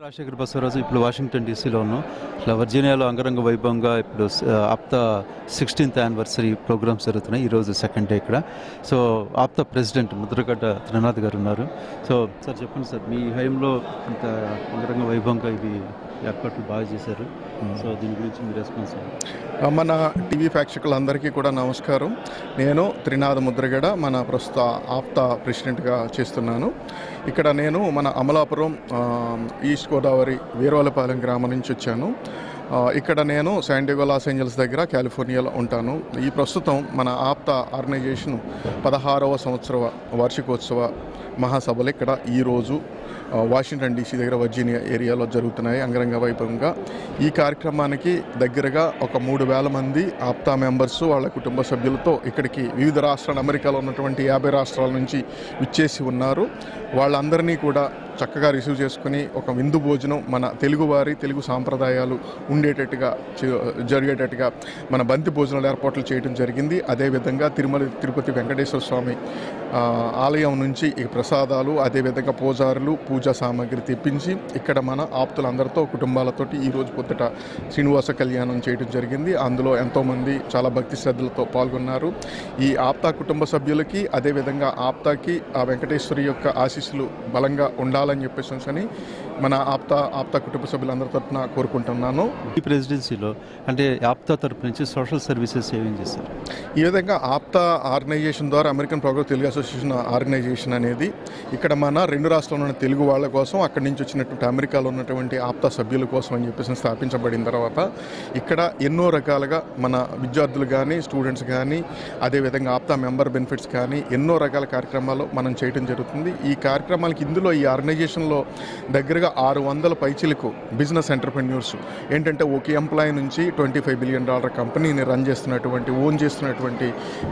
రాజశేఖర్ బసవరాజు ఇప్పుడు వాషింగ్టన్ డీసీలో ఉన్నాం ఇట్లా వర్జీనియాలో అంగరంగ వైభవంగా ఇప్పుడు ఆ, ఆప్తా సిక్స్టీన్త్ యానివర్సరీ ప్రోగ్రామ్స్ జరుగుతున్నాయి ఈరోజు సెకండ్ డే ఇక్కడ సో ఆప్తా ప్రెసిడెంట్ ముద్రగడ్డ త్రినాథ్ గారు ఉన్నారు సో సార్ చెప్పండి సార్ మీ హయాంలో ఇంత అంగరంగ వైభవంగా ఇవి ఏర్పాట్లు బాగా చేశారు సో దీని గురించి మీ రెస్పాన్స్ మన టీవీ ప్రేక్షకులందరికీ కూడా నమస్కారం నేను త్రినాథ ముద్రగడ మన ప్రస్తుత ఆప్తా ప్రెసిడెంట్గా చేస్తున్నాను ఇక్కడ నేను మన అమలాపురం ఆ, ఈస్ట్ గోదావరి వీరవలపాలెం గ్రామం నుంచి వచ్చాను ఆ, ఇక్కడ నేను శాండిగో లాస్ ఏంజల్స్ దగ్గర కాలిఫోర్నియాలో ఉంటాను ఈ ప్రస్తుతం మన ఆప్తా ఆర్గనైజేషన్ పదహారవ సంవత్సర వార్షికోత్సవ మహాసభలు ఇక్కడ ఈరోజు ఆ, వాషింగ్టన్ డీసీ దగ్గర వర్జీనియా ఏరియాలో జరుగుతున్నాయి అంగరంగ వైభవంగా ఈ కార్యక్రమానికి దగ్గరగా ఒక మూడు వేల మంది ఆప్తా మెంబర్స్ వాళ్ళ కుటుంబ సభ్యులతో ఇక్కడికి వివిధ రాష్ట్రాలు అమెరికాలో ఉన్నటువంటి యాభై రాష్ట్రాల నుంచి విచ్చేసి ఉన్నారు వాళ్ళందరినీ కూడా చక్కగా రిసీవ్ చేసుకుని ఒక విందు భోజనం మన తెలుగువారి తెలుగు సాంప్రదాయాలు ఉండేటట్టుగా చే- జరిగేటట్టుగా మన బంతి భోజనాలు ఏర్పాట్లు చేయడం జరిగింది అదేవిధంగా తిరుమల తిరుపతి వెంకటేశ్వర స్వామి ఆ, ఆలయం నుంచి ఈ ప్రసాదాలు అదేవిధంగా పూజారులు పూజా సామాగ్రి తెప్పించి ఇక్కడ మన ఆప్తులందరితో కుటుంబాలతోటి ఈ రోజు పొద్దుట శ్రీనివాస కళ్యాణం చేయడం జరిగింది అందులో ఎంతోమంది చాలా భక్తి శ్రద్ధలతో పాల్గొన్నారు ఈ ఆప్తా కుటుంబ సభ్యులకి అదేవిధంగా ఆప్తాకి ఆ వెంకటేశ్వరి యొక్క ఆశీస్సులు బలంగా ఉండాలని చెప్పేసి అని మన ఆప్తా ఆప్తా కుటుంబ సభ్యులందరి తరఫున కోరుకుంటున్నాను ఈ ప్రెసిడెన్సీలో అంటే ఆప్తా తరపు నుంచి సోషల్ సర్వీసెస్ ఏమేం చేశారు ఈ విధంగా ఆప్తా ఆర్గనైజేషన్ ద్వారా American progress Telugu association organization అనేది ఇక్కడ మన రెండు రాష్ట్రాల్లో ఉన్న తెలుగు వాళ్ళ కోసం అక్కడి నుంచి వచ్చినటువంటి అమెరికాలో ఉన్నటువంటి ఆప్తా సభ్యుల కోసం అని చెప్పేసి స్థాపించబడిన తర్వాత ఇక్కడ ఎన్నో రకాలుగా మన విద్యార్థులు కానీ స్టూడెంట్స్ కానీ అదేవిధంగా ఆప్తా మెంబర్ బెనిఫిట్స్ కానీ ఎన్నో రకాల కార్యక్రమాలు మనం చేయడం జరుగుతుంది ఈ కార్యక్రమాలకి ఇందులో ఈ ఆర్గనైజేషన్లో దగ్గరగా ఆరు వందల పైచిలకు బిజినెస్ ఎంటర్ప్రెన్యూర్స్ ఏంటంటే ఒక ఎంప్లాయీ నుంచి ట్వంటీ ఫైవ్ బిలియన్ డాలర్ కంపెనీని రన్ చేస్తున్నటువంటి ఓన్ చేస్తున్నటువంటి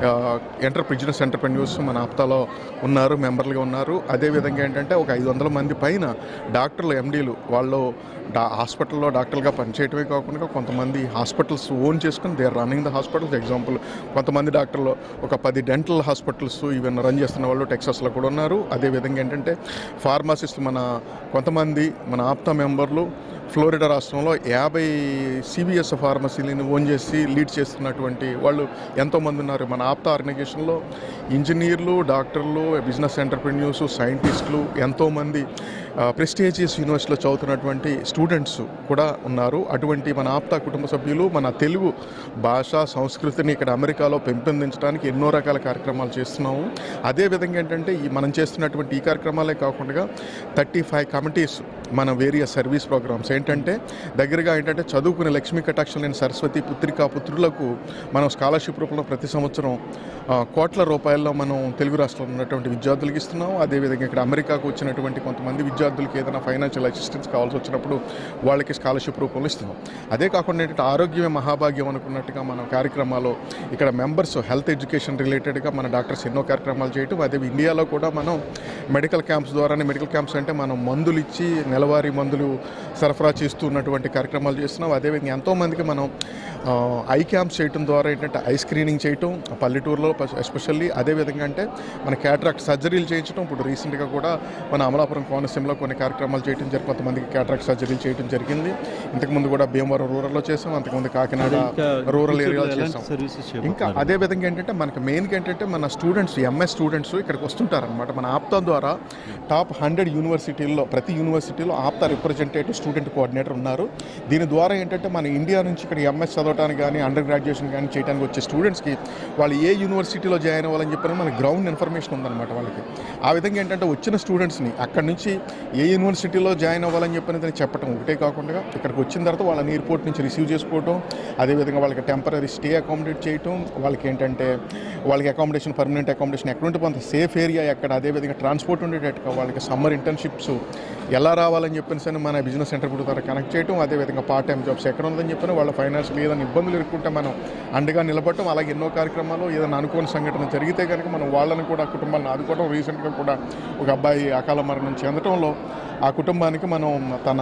ఎంటర్ బిజినెస్ ఎంటర్ప్రెన్యూర్స్ మన ఆప్తాలో ఉన్నారు మెంబర్లుగా ఉన్నారు అదేవిధంగా ఏంటంటే ఒక ఐదు వందల మంది పైన డాక్టర్లు ఎండీలు వాళ్ళు డా హాస్పిటల్లో డాక్టర్గా పనిచేయటమే కాకుండా కొంతమంది హాస్పిటల్స్ ఓన్ చేసుకుని they are running the hospitals example కొంతమంది డాక్టర్లు ఒక పది డెంటల్ హాస్పిటల్స్ ఈవెన్ రన్ చేస్తున్న వాళ్ళు టెక్సాస్లో కూడా ఉన్నారు అదేవిధంగా ఏంటంటే ఫార్మసిస్ట్ మన కొంతమంది మన ఆప్తా మెంబర్లు ఫ్లోరిడా రాష్ట్రంలో యాభై సిబిఎస్ ఫార్మసీలను ఓన్ చేసి లీడ్ చేస్తున్నటువంటి వాళ్ళు ఎంతోమంది ఉన్నారు మన ఆప్తా ఆర్గనైజేషన్లో ఇంజనీర్లు డాక్టర్లు బిజినెస్ ఎంటర్ప్రెన్యూర్స్ సైంటిస్టులు ఎంతోమంది ప్రెస్టేజియస్ యూనివర్సిటీలో చదువుతున్నటువంటి స్టూడెంట్స్ కూడా ఉన్నారు అటువంటి మన ఆప్తా కుటుంబ సభ్యులు మన తెలుగు భాష సంస్కృతిని ఇక్కడ అమెరికాలో పెంపొందించడానికి ఎన్నో రకాల కార్యక్రమాలు చేస్తున్నాము అదేవిధంగా ఏంటంటే ఈ మనం చేస్తున్నటువంటి ఈ కార్యక్రమాలే కాకుండా థర్టీ ఫైవ్ కమిటీస్ మన వేరియస్ సర్వీస్ ప్రోగ్రామ్స్ ఏంటంటే దగ్గరగా ఏంటంటే చదువుకునే లక్ష్మీ కటాక్షం లేని సరస్వతి పుత్రికా పుత్రులకు మనం స్కాలర్షిప్ రూపంలో ప్రతి సంవత్సరం ఆ, కోట్ల రూపాయల్లో మనం తెలుగు రాష్ట్రంలో ఉన్నటువంటి విద్యార్థులకు ఇస్తున్నాం అదేవిధంగా ఇక్కడ అమెరికాకు వచ్చినటువంటి కొంతమంది విద్యార్థులకి ఏదైనా ఫైనాన్షియల్ అసిస్టెన్స్ కావాల్సి వచ్చినప్పుడు వాళ్ళకి స్కాలర్షిప్ రూపంలో ఇస్తున్నాం అదే కాకుండా ఏంటంటే ఆరోగ్యమే మహాభాగ్యం అనుకున్నట్టుగా మన కార్యక్రమాలు ఇక్కడ మెంబర్స్ హెల్త్ ఎడ్యుకేషన్ రిలేటెడ్గా మన డాక్టర్స్ ఎన్నో కార్యక్రమాలు చేయటం అదే ఇండియాలో కూడా మనం మెడికల్ క్యాంప్స్ ద్వారానే మెడికల్ క్యాంప్స్ అంటే మనం మందులు ఇచ్చి నెలవారీ మందులు సరఫరా చేస్తూ ఉన్నటువంటి కార్యక్రమాలు చేస్తున్నాం అదేవిధంగా ఎంతోమందికి మనం ఆ, ఐ క్యాంప్స్ చేయటం ద్వారా ఏంటంటే ఐ స్క్రీనింగ్ చేయటం పల్లెటూరులో ఎస్పెషల్లీ అదేవిధంగా అంటే మన క్యాట్రాక్ట్ సర్జరీలు చేయించడం ఇప్పుడు రీసెంట్గా కూడా మన అమలాపురం కోనసీమలో కొన్ని కార్యక్రమాలు చేయడం జరిగి కొంతమందికి క్యాట్రాక్ట్ సర్జరీలు చేయడం జరిగింది ఇంతకుముందు కూడా భీమవరం రూరల్లో చేసాం అంతకుముందు కాకినాడ రూరల్ ఏరియాలో చేసాం సర్వీసెస్ ఇంకా అదే విధంగా ఏంటంటే మనకి మెయిన్గా ఏంటంటే మన స్టూడెంట్స్ ఎంఎస్ స్టూడెంట్స్ ఇక్కడికి వస్తుంటారనమాట మన ఆప్తా ద్వారా టాప్ హండ్రెడ్ యూనివర్సిటీల్లో ప్రతి యూనివర్సిటీలో ఆప్తా రిప్రజెంటేటివ్ స్టూడెంట్ కోఆర్డినేటర్ ఉన్నారు దీని ద్వారా ఏంటంటే మన ఇండియా నుంచి ఇక్కడ ఎంఎస్ చదవడానికి కానీ అండర్ గ్రాడ్యుయేషన్ కానీ చేయడానికి వచ్చే స్టూడెంట్స్కి వాళ్ళు ఏ యూనివర్సిటీలో జాయిన్ అవ్వాలని చెప్పని మన గ్రౌండ్ ఇన్ఫర్మేషన్ ఉందన్నమాట వాళ్ళకి ఆ విధంగా ఏంటంటే వచ్చిన స్టూడెంట్స్ని అక్కడి నుంచి ఏ యూనివర్సిటీలో జాయిన్ అవ్వాలని చెప్పని దాన్ని చెప్పడం ఒకటే కాకుండా ఇక్కడికి వచ్చిన తర్వాత వాళ్ళని ఎయిర్పోర్ట్ నుంచి రిసీవ్ చేసుకోవడం అదేవిధంగా వాళ్ళకి టెంపరీ స్టే అకామిడేట్ చేయటం వాళ్ళకి ఏంటంటే వాళ్ళకి అకామిడేషన్ పర్మనెంట్ అకామిడేషన్ ఎక్కడ ఉంటే కొంత సేఫ్ ఏరియా ఎక్కడ అదేవిధంగా ట్రాన్స్పోర్ట్ ఉండేటట్టుగా వాళ్ళకి సమ్మర్ ఇంటర్న్షిప్స్ ఎలా రావాలని చెప్పేసి అని మన బిజినెస్ ఎంటర్ప్రినర్ ద్వారా కనెక్ట్ చేయడం అదేవిధంగా పార్ట్ టైం జాబ్స్ ఎక్కడ ఉందని చెప్పిన వాళ్ళ ఫైనాన్షియల్ ఏదైనా ఇబ్బందులు ఎదుర్కొంటే మనం అండగా నిలబడటం అలాగే ఎన్నో కార్యక్రమాలు ఏదైనా అనుకోని సంఘటన జరిగితే కనుక మనం వాళ్ళని కూడా ఆ కుటుంబాన్ని ఆదుకోవడం రీసెంట్గా కూడా ఒక అబ్బాయి అకాల మరణం చెందటంలో ఆ కుటుంబానికి మనం తన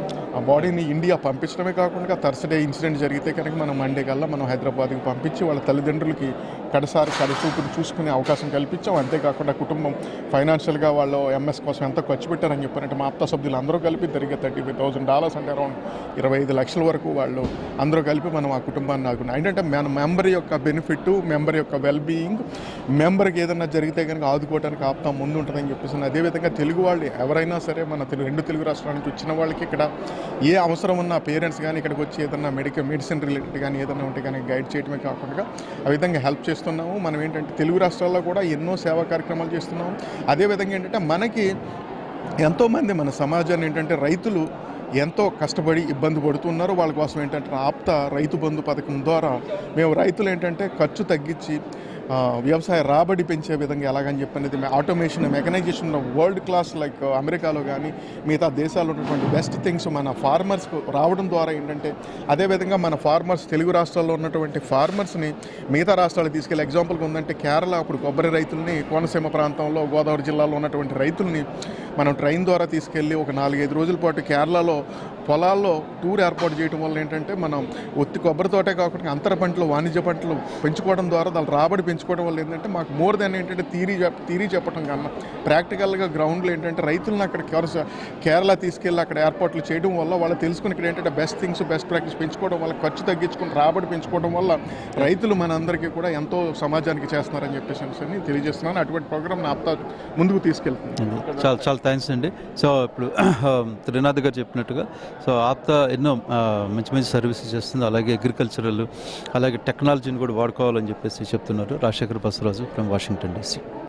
బాడీని ఇండియా పంపించడమే కాకుండా థర్స్డే ఇన్సిడెంట్ జరిగితే కనుక మనం మండే కల్లా మనం హైదరాబాద్కి పంపించి వాళ్ళ తల్లిదండ్రులకి కడసారి కడచూపుని చూసుకునే అవకాశం కల్పించాం అంతేకాకుండా కుటుంబం ఫైనాన్షియల్గా వాళ్ళు ఎంఎస్ కోసం ఎంత ఖర్చు పెట్టారని చెప్పారంటే మా ఆప్త సభ్యులు అందరూ కలిపి తిరిగి థర్టీ ఫైవ్ థౌసండ్ డాలర్స్ అంటే అరౌండ్ ఇరవై ఐదు లక్షల వరకు వాళ్ళు అందరూ కలిపి మనం ఆ కుటుంబాన్ని ఆగున్నాం ఏంటంటే మన మెంబర్ యొక్క బెనిఫిట్ మెంబర్ యొక్క వెల్ బీయింగ్ మెంబర్కి ఏదైనా జరిగితే కనుక ఆదుకోవడానికి ఆప్తా ముందు ఉంటుందని చెప్పేసి అదేవిధంగా తెలుగు వాళ్ళు ఎవరైనా సరే మన తెలుగు రెండు తెలుగు రాష్ట్రాల నుంచి వచ్చిన వాళ్ళకి ఇక్కడ ఏ అవసరం ఉన్న పేరెంట్స్ కానీ ఇక్కడికి వచ్చి ఏదైనా మెడికల్ మెడిసిన్ రిలేటెడ్ కానీ ఏదైనా ఉంటే కానీ గైడ్ చేయడమే కాకుండా ఆ విధంగా హెల్ప్ చేస్తున్నాము మనం ఏంటంటే తెలుగు రాష్ట్రాల్లో కూడా ఎన్నో సేవా కార్యక్రమాలు చేస్తున్నాము అదేవిధంగా ఏంటంటే మనకి ఎంతోమంది మన సమాజాన్ని ఏంటంటే రైతులు ఎంతో కష్టపడి ఇబ్బంది పడుతున్నారు వాళ్ళ కోసం ఏంటంటే ఆప్త రైతు బంధు పథకం ద్వారా మేము రైతులు ఏంటంటే ఖర్చు తగ్గించి ఆ, వ్యవసాయ రాబడి పెంచే విధంగా ఎలాగని చెప్పనేది automation mechanization world class like అమెరికాలో కానీ మిగతా దేశాల్లో ఉన్నటువంటి బెస్ట్ థింగ్స్ మన ఫార్మర్స్ రావడం ద్వారా ఏంటంటే అదేవిధంగా మన ఫార్మర్స్ తెలుగు రాష్ట్రాల్లో ఉన్నటువంటి ఫార్మర్స్ని మిగతా రాష్ట్రాలకు తీసుకెళ్ళి ఎగ్జాంపుల్గా ఉందంటే కేరళ అప్పుడు కొబ్బరి రైతుల్ని కోనసీమ ప్రాంతంలో గోదావరి జిల్లాలో ఉన్నటువంటి రైతుల్ని మనం ట్రైన్ ద్వారా తీసుకెళ్ళి ఒక నాలుగైదు రోజుల పాటు కేరళలో పొలాల్లో టూర్ ఏర్పాటు చేయడం వల్ల ఏంటంటే మనం ఒత్తి కొబ్బరి తోటే కాకుండా అంతర పంటలు వాణిజ్య పంటలు పెంచుకోవడం ద్వారా దాని రాబడి పెంచుకోవడం వల్ల ఏంటంటే మాకు మోర్ దెన్ ఏంటంటే థీరీ చెప్ థీరీ చెప్పడం కన్నా ప్రాక్టికల్గా గ్రౌండ్లో ఏంటంటే రైతులను అక్కడ కేర- కేరళ తీసుకెళ్ళి అక్కడ ఏర్పాట్లు చేయడం వల్ల వాళ్ళు తెలుసుకుని ఇక్కడ ఏంటంటే బెస్ట్ థింగ్స్ బెస్ట్ ప్రాక్టీస్ పెంచుకోవడం వల్ల ఖర్చు తగ్గించుకుని రాబడి పెంచుకోవడం వల్ల రైతులు మనందరికీ కూడా ఎంతో సమాజానికి చేస్తున్నారని చెప్పేసి అని తెలియజేస్తున్నాను అటువంటి ప్రోగ్రామ్ ఆప్తా ముందుకు తీసుకెళ్తుంది చాలా చాలా థ్యాంక్స్ అండి సో ఇప్పుడు త్రినాథ్ గారు చెప్పినట్టుగా సో ఆప్తా ఎన్నో ఆ, మంచి మంచి సర్వీసెస్ చేస్తుంది అలాగే అగ్రికల్చరల్ అలాగే టెక్నాలజీని కూడా వాడుకోవాలని చెప్పేసి చెప్తున్నారు Rajasekhar Basavaraju from Washington DC